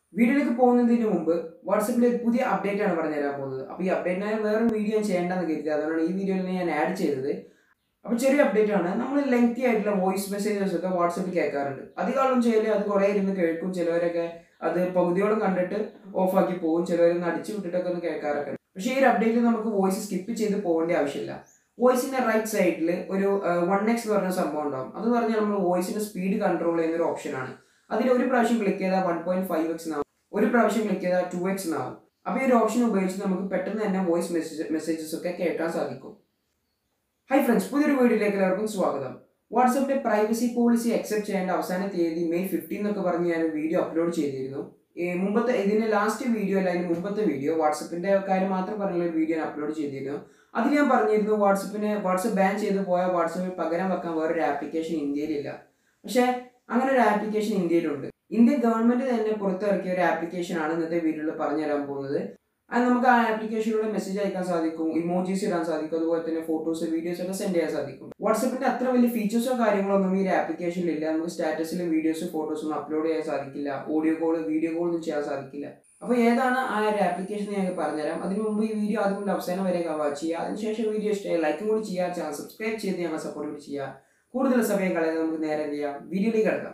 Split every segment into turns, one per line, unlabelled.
വീഡിയോയിലേക്ക് പോകുന്നതിന് മുമ്പ് വാട്സപ്പിൽ ഒരു പുതിയ അപ്ഡേറ്റ് ആണ് പറഞ്ഞു തരാൻ പോകുന്നത് അപ്പോൾ ഈ അപ്ഡേറ്റിനായി വേറെ വീഡിയോ ഞാൻ ചെയ്യേണ്ടെന്ന് കരുതി അതുകൊണ്ടാണ് ഈ വീഡിയോയിൽ ഞാൻ ആഡ് ചെയ്തത് അപ്പോൾ ചെറിയ അപ്ഡേറ്റ് ആണ് നമ്മൾ ലെങ്തി ആയിട്ടുള്ള വോയിസ് മെസ്സേജസ് ഒക്കെ വാട്സപ്പിൽ കേൾക്കാറുണ്ട് അധികമാളും ചെയ്യല് അത് കുറേ ഇരുന്ന് കേൾക്കും ചിലവരൊക്കെ അത് പകുതിയോളം കണ്ടിട്ട് ഓഫാക്കി പോകും ചിലവരൊന്ന് അടിച്ചു വിട്ടിട്ടൊക്കെ ഒന്ന് കേൾക്കാറൊക്കെ ഉണ്ട് പക്ഷേ ഈ ഒരു അപ്ഡേറ്റിൽ നമുക്ക് വോയിസ് സ്കിപ്പ് ചെയ്ത് പോകേണ്ട ആവശ്യമില്ല വോയിസിന്റെ റൈറ്റ് സൈഡിൽ ഒരു വൺ എക്സ് എന്ന് പറഞ്ഞ സംഭവം ഉണ്ടാവും അത് പറഞ്ഞാൽ നമ്മൾ വോയിസിന്റെ സ്പീഡ് കൺട്രോൾ ചെയ്യുന്ന ഒരു ഓപ്ഷനാണ് അതിൽ ഒരു പ്രാവശ്യം ക്ലിക്ക് ചെയ്താൽ വൺ പോയിന്റ് ഫൈവ് എക്സ് എന്നാവും ഒരു പ്രാവശ്യം ക്ലിക്ക് ചെയ്താൽ ടു എക്സ് എന്നാവും അപ്പോൾ ഈ ഒരു ഓപ്ഷൻ ഉപയോഗിച്ച് നമുക്ക് പെട്ടെന്ന് തന്നെ വോയിസ് മെസ്സേജ് മെസ്സേജസ് ഒക്കെ കേൾക്കാൻ സാധിക്കും ഹൈ ഫ്രണ്ട്സ് പുതിയൊരു വീഡിയോയിലേക്ക് എല്ലാവർക്കും സ്വാഗതം വാട്സപ്പിന്റെ പ്രൈവസി പോളിസി അക്സെപ്റ്റ് ചെയ്യേണ്ട അവസാന തീയതി മെയ് ഫിഫ്റ്റീൻ എന്നൊക്കെ പറഞ്ഞ് ഞാൻ വീഡിയോ അപ്ലോഡ് ചെയ്തിരുന്നു ഈ മുമ്പത്തെ ഇതിന്റെ ലാസ്റ്റ് വീഡിയോ അല്ല അതിന് മുമ്പത്തെ വീഡിയോ വാട്സപ്പിന്റെ കാര്യം മാത്രം പറഞ്ഞുള്ള ഒരു വീഡിയോ ഞാൻ അപ്ലോഡ് ചെയ്തിരുന്നു അതിൽ ഞാൻ പറഞ്ഞിരുന്നു വാട്സപ്പിന് വാട്സപ്പ് ബാൻ ചെയ്ത് പോയ വാട്സപ്പിൽ പകരം വെക്കാൻ വേറൊരു ആപ്ലിക്കേഷൻ ഇന്ത്യയിലില്ല പക്ഷേ അങ്ങനെ ഒരു ആപ്ലിക്കേഷൻ ഇന്ത്യയിലുണ്ട് ഇന്ത്യൻ ഗവൺമെന്റ് തന്നെ പുറത്തിറക്കിയ ഒരു ആപ്ലിക്കേഷൻ ആണ് ഇന്നത്തെ വീഡിയോയിൽ പറഞ്ഞു തരാൻ പോകുന്നത് അത് നമുക്ക് ആ ആപ്ലിക്കേഷനിലൂടെ മെസ്സേജ് അയക്കാൻ സാധിക്കും ഇമോജീസ് ഇടാൻ സാധിക്കും അതുപോലെ തന്നെ ഫോട്ടോസ് വീഡിയോസ് ഒക്കെ സെൻഡ് ചെയ്യാൻ സാധിക്കും വാട്സപ്പിന്റെ അത്ര വലിയ ഫീച്ചേഴ്സോ കാര്യങ്ങളോ ഒന്നും ഈ ഒരു ആപ്ലിക്കേഷനിൽ ഇല്ല നമുക്ക് സ്റ്റാറ്റസിൽ വീഡിയോസ് ഫോട്ടോസും അപ്ലോഡ് ചെയ്യാൻ സാധിക്കില്ല ഓഡിയോ കോൾ വീഡിയോ കോൾ ഒന്നും ചെയ്യാൻ സാധിക്കില്ല അപ്പോൾ ഏതാണ് ആ ഒരു ആപ്ലിക്കേഷൻ ഞാൻ പറഞ്ഞുതരാം അതിന് മുമ്പ് ഈ വീഡിയോ അതുകൊണ്ട് അവസാനം വരെ വാച്ച് ചെയ്യുക അതിനുശേഷം വീഡിയോ ഇഷ്ടമായി ലൈക്കും കൂടി ചെയ്യുക ചാനൽ സബ്സ്ക്രൈബ് ചെയ്ത് ഞങ്ങളെ സപ്പോർട്ട് കൂടി ചെയ്യുക കൂടുതൽ സമയം കളയാതെ നമുക്ക് നേരെ എന്ത് ചെയ്യാം വീഡിയോയിലേക്ക് കിടക്കാം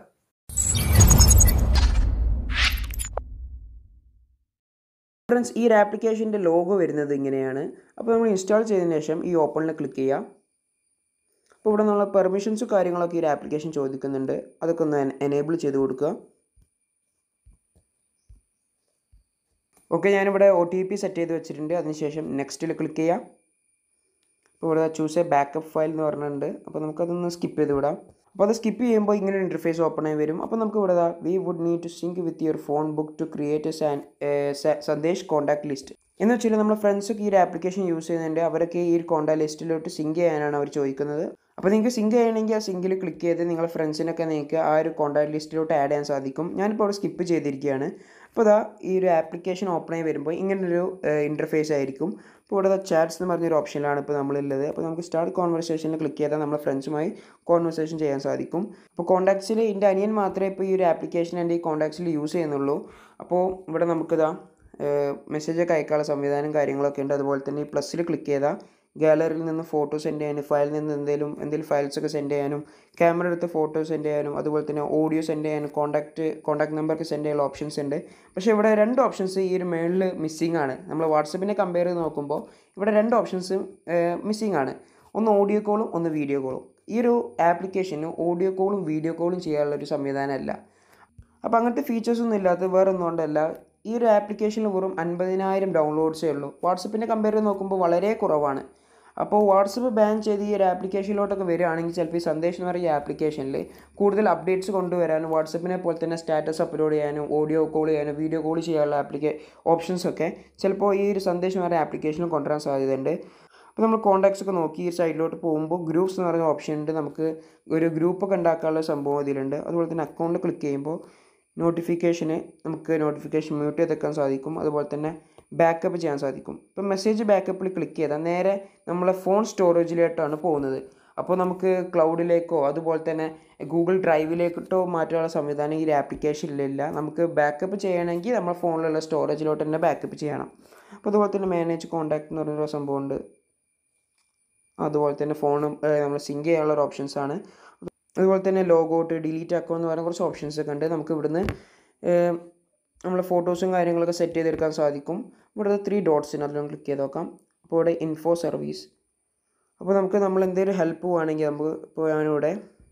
ഫ്രണ്ട്സ് ഈ ഒരു ആപ്ലിക്കേഷൻ്റെ ലോഗോ വരുന്നത് ഇങ്ങനെയാണ് അപ്പോൾ നമ്മൾ ഇൻസ്റ്റാൾ ചെയ്തതിന് ശേഷം ഈ ഓപ്പണിൽ ക്ലിക്ക് ചെയ്യാം അപ്പോൾ ഇവിടെ നമ്മൾ പെർമിഷൻസും കാര്യങ്ങളൊക്കെ ഈ ഒരു ആപ്ലിക്കേഷൻ ചോദിക്കുന്നുണ്ട് അതൊക്കെ ഒന്ന് എനേബിൾ ചെയ്ത് കൊടുക്കുക ഓക്കെ ഞാനിവിടെ ഒ ടി പി സെറ്റ് ചെയ്ത് വെച്ചിട്ടുണ്ട് അതിനുശേഷം നെക്സ്റ്റിൽ ക്ലിക്ക് ചെയ്യാം അപ്പോൾ ഇവിടെ ചൂസ് എ ബാക്കപ്പ് ഫയൽ എന്ന് പറഞ്ഞിട്ടുണ്ട് അപ്പോൾ നമുക്കതൊന്ന് സ്കിപ്പ് ചെയ്ത് വിടാം അപ്പോൾ അത് സ്കിപ്പ് ചെയ്യുമ്പോൾ ഇങ്ങനെ ഒരു ഇൻ്റർഫേസ് ഓപ്പൺ ആയി വരും അപ്പോൾ നമുക്ക് ഇവിടെ we would need to sync with your phone book to create a Sandesh contact list എന്ന് വെച്ചാൽ നമ്മുടെ ഫ്രണ്ട്സൊക്കെ ഈ ഒരു ആപ്ലിക്കേഷൻ യൂസ് ചെയ്യുന്നുണ്ട് അവരൊക്കെ ഈ ഒരു കോൺടാക്ട് ലിസ്റ്റിലോട്ട് സിങ്ക് ചെയ്യാനാണ് അവർ ചോദിക്കുന്നത് അപ്പോൾ നിങ്ങൾക്ക് സിങ്ക് ചെയ്യണമെങ്കിൽ ആ സിങ്കിൽ ക്ലിക്ക് ചെയ്ത് നിങ്ങളുടെ ഫ്രണ്ട്സിനൊക്കെ നിങ്ങൾക്ക് ആ ഒരു കോൺടാക്ട് ലിസ്റ്റിലോട്ട് ആഡ് ചെയ്യാൻ സാധിക്കും ഞാനിപ്പോൾ അവിടെ സ്കിപ്പ് ചെയ്തിരിക്കുകയാണ് അപ്പോൾ ഇതാ ഈ ഒരു ആപ്ലിക്കേഷൻ ഓപ്പൺ ആയി വരുമ്പോൾ ഇങ്ങനൊരു ഇൻ്റർഫേസ് ആയിരിക്കും അപ്പോൾ ഇവിടെ ചാറ്റ്സ് എന്ന് പറഞ്ഞൊരു ഓപ്ഷനിലാണ് ഇപ്പോൾ നമ്മളുള്ളത് അപ്പോൾ നമുക്ക് സ്റ്റാർട്ട് കോൺവെർസേഷനിൽ ക്ലിക്ക് ചെയ്താൽ നമ്മുടെ ഫ്രണ്ട്സുമായി കോൺവെർസേഷൻ ചെയ്യാൻ സാധിക്കും അപ്പോൾ കോൺടാക്ട്സിൽ എൻ്റെ അനിയൻ മാത്രമേ ഇപ്പോൾ ഈ ഒരു ആപ്ലിക്കേഷൻ എൻ്റെ ഈ കോൺടാക്ട്സിൽ യൂസ് ചെയ്യുന്നുള്ളൂ അപ്പോൾ ഇവിടെ നമുക്കിതാ മെസ്സേജൊക്കെ അയക്കാനുള്ള സംവിധാനം കാര്യങ്ങളൊക്കെ ഉണ്ട് അതുപോലെ തന്നെ ഈ പ്ലസ്സിൽ ക്ലിക്ക് ചെയ്താൽ ഗാലറിയിൽ നിന്ന് ഫോട്ടോ സെൻഡ് ചെയ്യാനും ഫയലിൽ നിന്ന് എന്തെങ്കിലും എന്തെങ്കിലും ഫയൽസ് ഒക്കെ സെൻഡ് ചെയ്യാനും ക്യാമറ എടുത്ത് ഫോട്ടോ സെൻഡ് ചെയ്യാനും അതുപോലെ തന്നെ ഓഡിയോ സെൻഡ് ചെയ്യാനും കോൺടാക്റ്റ് കോൺടാക്ട് നമ്പർക്ക് സെൻഡ് ചെയ്യാനുള്ള ഓപ്ഷൻസ് ഉണ്ട് പക്ഷേ ഇവിടെ രണ്ട് ഓപ്ഷൻസ് ഈ ഒരു മേളിൽ മിസ്സിംഗ് ആണ് നമ്മൾ വാട്സപ്പിനെ കമ്പയർ ചെയ്ത് നോക്കുമ്പോൾ ഇവിടെ രണ്ട് ഓപ്ഷൻസും മിസ്സിംഗ് ആണ് ഒന്ന് ഓഡിയോ കോളും ഒന്ന് വീഡിയോ കോളും ഈ ഒരു ആപ്ലിക്കേഷന് ഓഡിയോ കോളും വീഡിയോ കോളും ചെയ്യാനുള്ള ഒരു സംവിധാനമല്ല അപ്പോൾ അങ്ങനത്തെ ഫീച്ചേഴ്സ് ഒന്നും ഇല്ലാത്ത വേറെ ഒന്നും കൊണ്ടല്ല ഈ ഒരു ആപ്ലിക്കേഷനിൽ വെറും അൻപതിനായിരം ഡൗൺലോഡ്സേ ഉള്ളൂ വാട്സപ്പിനെ കമ്പയർ ചെയ്ത് നോക്കുമ്പോൾ വളരെ കുറവാണ് അപ്പോൾ വാട്സപ്പ് ബാൻ ചെയ്ത് ഈ ഒരു ആപ്ലിക്കേഷനിലോട്ടൊക്കെ വരികയാണെങ്കിൽ ചിലപ്പോൾ ഈ സന്ദേശം എന്ന് പറയുന്ന ആപ്ലിക്കേഷനിൽ കൂടുതൽ അപ്ഡേറ്റ്സ് കൊണ്ടുവരാനും വാട്സപ്പിനെ പോലെ തന്നെ സ്റ്റാറ്റസ് അപ്ലോഡ് ചെയ്യാനും ഓഡിയോ കോൾ ചെയ്യാനും വീഡിയോ കോൾ ചെയ്യാനുള്ള ആപ്ലിക്കേ ഓപ്ഷൻസ് ഒക്കെ ചിലപ്പോൾ ഈ ഒരു സന്ദേശം എന്ന് പറയുന്ന ആപ്ലിക്കേഷനിൽ കൊണ്ടുവരാൻ സാധ്യതയുണ്ട് അപ്പോൾ നമ്മൾ കോൺടാക്ട്സ് ഒക്കെ നോക്കി ഈ സൈഡിലോട്ട് പോകുമ്പോൾ ഗ്രൂപ്പ്സ് എന്ന് പറയുന്ന ഓപ്ഷൻ ഉണ്ട് നമുക്ക് ഒരു ഗ്രൂപ്പൊക്കെ ഉണ്ടാക്കാനുള്ള സംഭവം ഇതിലുണ്ട് അതുപോലെ തന്നെ അക്കൗണ്ട് ക്ലിക്ക് ചെയ്യുമ്പോൾ നോട്ടിഫിക്കേഷന് നമുക്ക് നോട്ടിഫിക്കേഷൻ മ്യൂട്ട് ചെയ്ത് വെക്കാൻ സാധിക്കും അതുപോലെ തന്നെ ബാക്കപ്പ് ചെയ്യാൻ സാധിക്കും ഇപ്പം മെസ്സേജ് ബാക്കപ്പിൽ ക്ലിക്ക് ചെയ്താൽ നേരെ നമ്മളെ ഫോൺ സ്റ്റോറേജിലോട്ടാണ് പോകുന്നത് അപ്പോൾ നമുക്ക് ക്ലൗഡിലേക്കോ അതുപോലെ തന്നെ ഗൂഗിൾ ഡ്രൈവിലേക്കിട്ടോ മാറ്റാനുള്ള സംവിധാനം ഈ ഒരു ആപ്ലിക്കേഷനിലില്ല നമുക്ക് ബാക്കപ്പ് ചെയ്യണമെങ്കിൽ നമ്മുടെ ഫോണിലുള്ള സ്റ്റോറേജിലോട്ട് തന്നെ ബാക്കപ്പ് ചെയ്യണം അപ്പോൾ അതുപോലെ തന്നെ മാനേജ് കോൺടാക്ട് എന്ന് പറഞ്ഞൊരു സംഭവമുണ്ട് അതുപോലെ തന്നെ ഫോണും നമ്മൾ സിങ്ക് ചെയ്യാനുള്ള ഒരു ഓപ്ഷൻസ് ആണ് അതുപോലെ തന്നെ ലോഗൗട്ട് ഡിലീറ്റ് അക്കൗണ്ട് എന്ന് പറയുന്ന കുറച്ച് ഓപ്ഷൻസ് ഒക്കെ ഉണ്ട് നമുക്ക് ഇവിടുന്ന് നമ്മൾ ഫോട്ടോസും കാര്യങ്ങളൊക്കെ സെറ്റ് ചെയ്തെടുക്കാൻ സാധിക്കും ഇവിടെ ത്രീ ഡോട്ട്സിന് അതിലൊന്ന് ക്ലിക്ക് ചെയ്ത് നോക്കാം അപ്പോൾ ഇവിടെ ഇൻഫോ സർവീസ് അപ്പോൾ നമുക്ക് നമ്മൾ എന്തെങ്കിലും ഹെൽപ്പ് വേണമെങ്കിൽ നമുക്ക് ഇപ്പോൾ ഞാനിവിടെ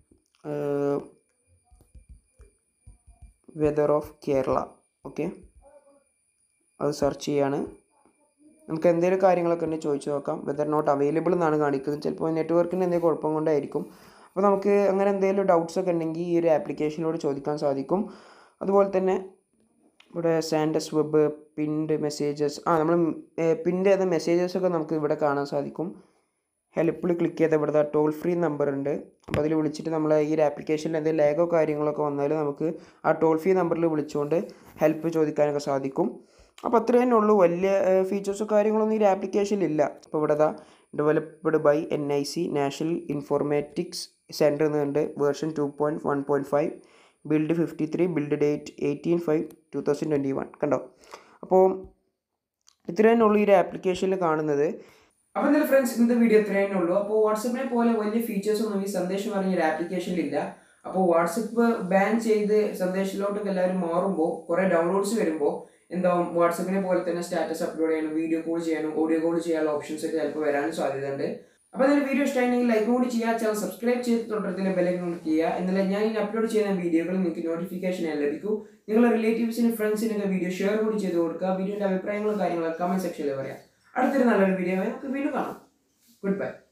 വെതർ ഓഫ് കേരള ഓക്കെ അത് സെർച്ച് ചെയ്യാണ് നമുക്ക് എന്തെങ്കിലും കാര്യങ്ങളൊക്കെ ഉണ്ടെങ്കിൽ ചോദിച്ചു നോക്കാം വെതർ നോട്ട് അവൈലബിൾ എന്നാണ് കാണിക്കുന്നത് ചിലപ്പോൾ നെറ്റ്വർക്കിന് എന്തെങ്കിലും കുഴപ്പം കൊണ്ടായിരിക്കും അപ്പോൾ നമുക്ക് അങ്ങനെ എന്തെങ്കിലും ഡൗട്ട്സ് ഒക്കെ ഉണ്ടെങ്കിൽ ഈ ഒരു ആപ്ലിക്കേഷനിലൂടെ ചോദിക്കാൻ സാധിക്കും അതുപോലെ തന്നെ ഇവിടെ സാൻഡസ് വെബ് പിൻഡ് മെസ്സേജസ് ആ നമ്മൾ പിൻഡ് ചെയ്ത മെസ്സേജസ് ഒക്കെ നമുക്ക് ഇവിടെ കാണാൻ സാധിക്കും ഹെൽപ്പിൽ ക്ലിക്ക് ചെയ്ത ഇവിടുത്തെ ടോൾ ഫ്രീ നമ്പർ ഉണ്ട് അപ്പോൾ അതിൽ വിളിച്ചിട്ട് നമ്മൾ ഈ ഒരു ആപ്ലിക്കേഷനിൽ എന്തെങ്കിലും ലാഗോ കാര്യങ്ങളൊക്കെ വന്നാൽ നമുക്ക് ആ ടോൾ ഫ്രീ നമ്പറിൽ വിളിച്ചുകൊണ്ട് ഹെൽപ്പ് ചോദിക്കാനൊക്കെ സാധിക്കും അപ്പോൾ അത്ര തന്നെ ഉള്ളൂ വലിയ ഫീച്ചേഴ്സോ കാര്യങ്ങളൊന്നും ഈ ഒരു ആപ്ലിക്കേഷനിൽ ഇല്ല അപ്പോൾ ഇവിടെ ദാ developed by N I C national informatics centre എന്നുണ്ട് version two point one point five build fifty three build date eighteen five two thousand twenty one കണ്ടോ അപ്പോൾ ഇത്ര തന്നെ ഉള്ളൂ ഈ ഒരു ആപ്ലിക്കേഷനിൽ കാണുന്നത് അപ്പോൾ എന്തായാലും ഫ്രണ്ട്സ് ഇന്നത്തെ വീഡിയോ ഇത്ര തന്നെ ഉള്ളൂ അപ്പോൾ വാട്സപ്പിനെ പോലെ വലിയ ഫീച്ചേഴ്സ് ഒന്നും ഈ സന്ദേശം പറഞ്ഞ ഒരു ആപ്ലിക്കേഷനിലില്ല അപ്പോൾ വാട്സപ്പ് ബാൻ ചെയ്ത് സന്ദേശത്തിലോട്ടൊക്കെ എല്ലാവരും മാറുമ്പോൾ കുറേ ഡൗൺലോഡ്സ് വരുമ്പോൾ എന്താവും വാട്സപ്പിനെ പോലെ തന്നെ സ്റ്റാറ്റസ് അപ്ലോഡ് ചെയ്യാനും വീഡിയോ കോൾ ചെയ്യാനും ഓഡിയോ കോൾ ചെയ്യാനുള്ള ഓപ്ഷൻസ് ഒക്കെ ചിലപ്പോൾ വരാനും സാധ്യതയുണ്ട് അപ്പോൾ അതിൽ വീഡിയോ ഇഷ്ടമാണെങ്കിൽ ലൈക്ക് കൂടി ചെയ്യുക ചാനൽ സബ്സ്ക്രൈബ് ചെയ്ത് തുടർത്തിൽ ബെല്ലൈക്കൺ ക്ലിക്ക് ചെയ്യുക എന്നാലും ഞാൻ ഇനി അപ്ലോഡ് ചെയ്യുന്ന വീഡിയോകൾ നിങ്ങൾക്ക് നോട്ടിഫിക്കേഷൻ ലഭിക്കൂ നിങ്ങളുടെ റിലേറ്റീവ്സിനും ഫ്രണ്ട്സിനൊക്കെ വീഡിയോ ഷെയർ കൂടി ചെയ്ത് കൊടുക്കുക വീഡിയോയുടെ അഭിപ്രായങ്ങളും കാര്യങ്ങളും കമന്റ് സെക്ഷനിൽ പറയാം അടുത്തൊരു നല്ലൊരു വീഡിയോ നമുക്ക് വീണ്ടും കാണാം ഗുഡ് ബൈ